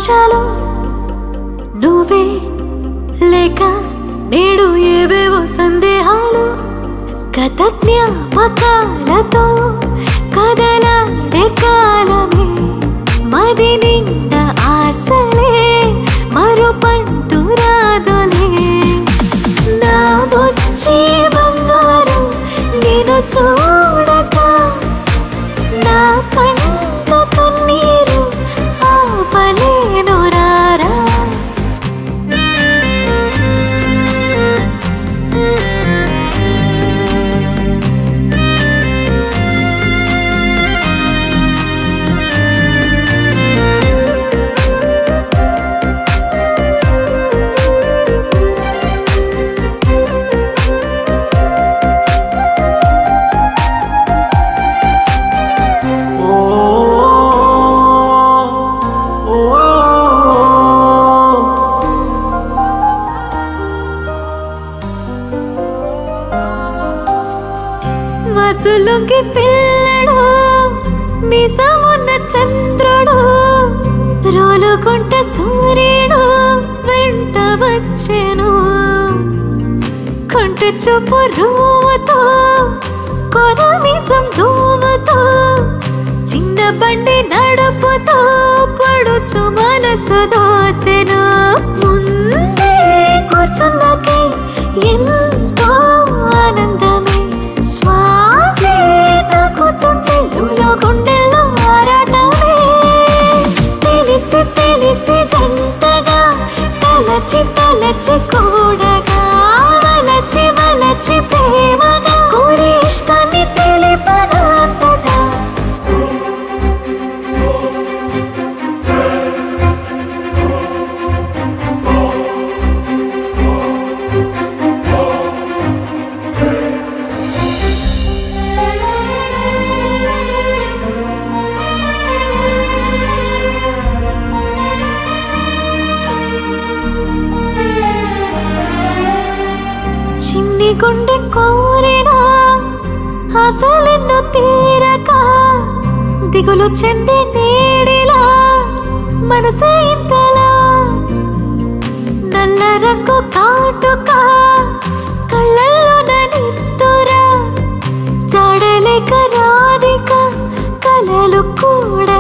నిమిషాలు నువ్వే లేక నేడు ఏవేవో సందేహాలు గత జ్ఞాపకాలతో కదలాడే కాలమే మది నిండా ఆశలే మరుపంటు రాదులే నా బొచ్చి బంగారు నేను చూడక నా కంట కన్నీరు ఆపలేను రారా మసులుంగి పిల్లడు మిసమున్న చంద్రుడు రోలుకుంట సూర్యుడు వెంట వచ్చెను కొంట చూపు రూముతో కొన మీసం దూముతో చిన్న బండి నడుపుతో పడుచు మనసు దోచెను ముందే కూర్చున్నాకే ఎంతో ఆనందమే శ్వాసే తాకుతుంటే లోలో గుండెలో ఆరాటమే తెలిసి తెలిసి జంటగా తలచి తలచి కూడగా వలచి వలచి ప్రేమగా కోరి ఇష్టాన్ని తెలిపనంతటా చిన్ని గుండె కోరినా అసలెన్ను తీరక దిగులు చెంది నేడిలా మనసే ఇంతలా నల్ల రంగు కాటుక కళ్ళల్లో నిత్తురా జాడలేక రాధిక కలలు కూడా